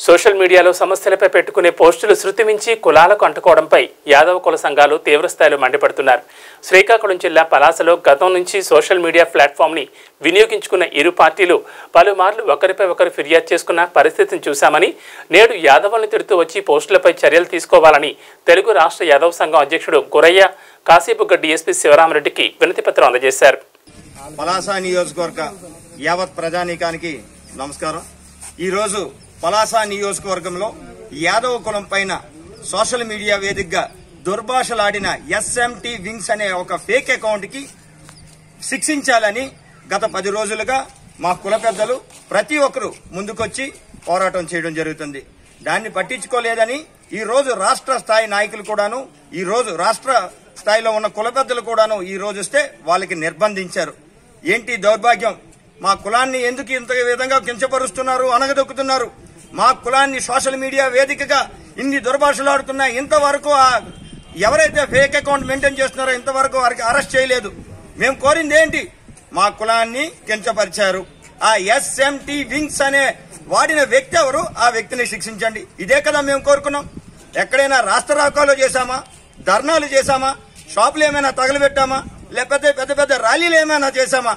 social మీడియాలో సమస్యలపై పెట్టుకునే పోస్టులు శృతి మించి కులాలకు అంటుకోవడంపై యాదవ కుల సంఘాలు తీవ్రస్థాయిలో మండిపడుతున్నారు శ్రీకాకుళం జిల్లా పలాసలో గతం నుంచి సోషల్ మీడియా ప్లాట్ఫామ్ని వినియోగించుకున్న ఇరు పార్టీలు పలుమార్లు ఒకరిపై ఒకరు ఫిర్యాదు చేసుకున్న పరిస్థితిని చూశామని నేడు యాదవుల్ని తిడుతూ వచ్చి పోస్టులపై చర్యలు తీసుకోవాలని తెలుగు రాష్ట్ర యాదవ సంఘం అధ్యక్షుడు గురయ్య కాశీబుగ్గ డీఎస్పీ శివరామరెడ్డికి వినతిపత్రం అందజేశారు పలాస నియోజకవర్గ యావత్ ప్రజానీకానికి నమస్కారం ఈరోజు పలాస నియోజకవర్గంలో యాదవ కులం పైన సోషల్ మీడియా వేదికగా దుర్భాషలాడిన ఎస్ఎంటి వింగ్స్ అనే ఒక ఫేక్ అకౌంట్ కి శిక్షించాలని గత పది రోజులుగా మా కుల పెద్దలు ప్రతి ఒక్కరూ ముందుకొచ్చి పోరాటం చేయడం జరుగుతుంది దాన్ని పట్టించుకోలేదని ఈ రోజు రాష్ట్ర స్థాయి నాయకులు కూడాను ఈ రోజు రాష్ట్ర స్థాయిలో ఉన్న కుల పెద్దలు కూడాను ఈ రోజు వస్తే వాళ్ళకి నిర్బంధించారు ఏంటి దౌర్భాగ్యం మా కులాన్ని ఎందుకు ఇంత విధంగా కించపరుస్తున్నారు అనగదొక్కుతున్నారు మా కులాన్ని సోషల్ మీడియా వేదికగా ఇన్ని దుర్భాషలాడుతున్నా ఇంతవరకు ఆ ఎవరైతే ఫేక్ అకౌంట్ మెయింటైన్ చేస్తున్నారో ఇంతవరకు వారికి అరెస్ట్ చేయలేదు మేము కోరింది ఏంటి మా కులాన్ని కించపరిచారు ఆ ఎస్ఎంటి వింగ్స్ అనే వాడిన వ్యక్తి ఎవరు ఆ వ్యక్తిని శిక్షించండి ఇదే కదా మేము కోరుకున్నాం ఎక్కడైనా రాష్ట్ర రాకాలు చేశామా ధర్నాలు చేశామా షాపులు ఏమైనా తగలబెట్టామా లేకపోతే పెద్ద పెద్ద ర్యాలీలు ఏమైనా చేశామా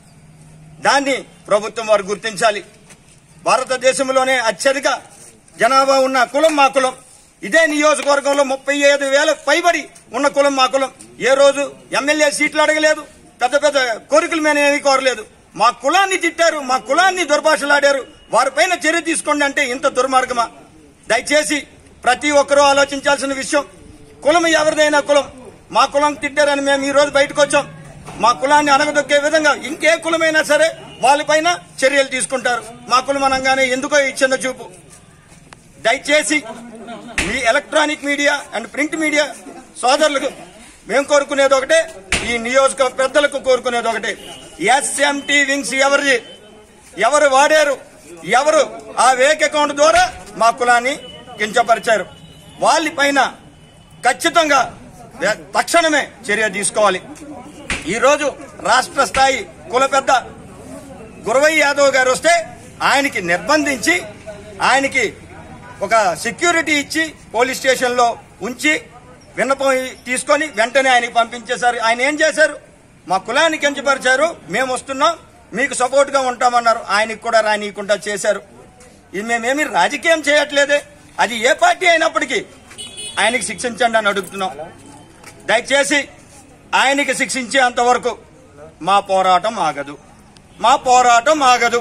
దాన్ని ప్రభుత్వం వారు గుర్తించాలి భారతదేశంలోనే అత్యధిక జనాభా ఉన్న కులం మా కులం ఇదే నియోజకవర్గంలో ముప్పై ఐదు వేల పైబడి ఉన్న కులం మా కులం ఏ రోజు ఎమ్మెల్యే సీట్లు అడగలేదు పెద్ద పెద్ద కోరికలు మేము ఏమీ కోరలేదు మా కులాన్ని తిట్టారు మా కులాన్ని దుర్భాషలాడారు వారిపైన చర్య తీసుకోండి అంటే ఇంత దుర్మార్గమా దయచేసి ప్రతి ఒక్కరూ ఆలోచించాల్సిన విషయం కులం ఎవరిదైనా కులం మా కులం తిట్టారని మేము ఈ రోజు బయటకు వచ్చాం మా కులాన్ని అనగదొక్కే విధంగా ఇంకే కులమైనా సరే వాళ్ళపైన చర్యలు తీసుకుంటారు మా కులం అనగానే ఎందుకో ఈ చిన్న చూపు దయచేసి మీ electronic media and print media సోదరులకు మేము కోరుకునేది ఒకటే ఈ నియోజక పెద్దలకు కోరుకునేది ఒకటే ఎస్ఎంటీ వింగ్స్ ఎవరిది ఎవరు వాడారు ఎవరు ఆ వేక్ అకౌంట్ ద్వారా మా కులాన్ని కించపరిచారు వాళ్ళ పైన ఖచ్చితంగా వే- తక్షణమే చర్య తీసుకోవాలి ఈ రోజు రాష్ట్ర స్థాయి కుల పెద్ద గురవయ్య యాదవ్ గారు వస్తే ఆయనకి నిర్బంధించి ఆయనకి ఒక సెక్యూరిటీ ఇచ్చి పోలీస్ స్టేషన్ లో ఉంచి విన్నపం తీసుకొని వెంటనే ఆయనకి పంపించేశారు ఆయన ఏం చేశారు మా కులాన్ని కించపరిచారు మేము వస్తున్నాం మీకు సపోర్ట్ గా ఉంటామన్నారు ఆయనకి కూడా రానియకుండా చేశారు ఇది మేమేమి రాజకీయం చేయట్లేదే అది ఏ పార్టీ అయినప్పటికీ ఆయనకి శిక్షించండి అని అడుగుతున్నాం దయచేసి ఆయనకి శిక్షించేంత వరకు మా పోరాటం ఆగదు మా పోరాటం ఆగదు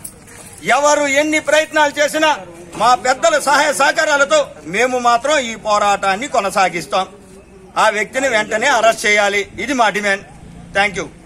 ఎవరు ఎన్ని ప్రయత్నాలు చేసినా మా పెద్దల సహాయ సహకారాలతో మేము మాత్రం ఈ పోరాటాన్ని కొనసాగిస్తాం ఆ వ్యక్తిని వెంటనే అరెస్ట్ చేయాలి ఇది మా డిమాండ్ థ్యాంక్ యూ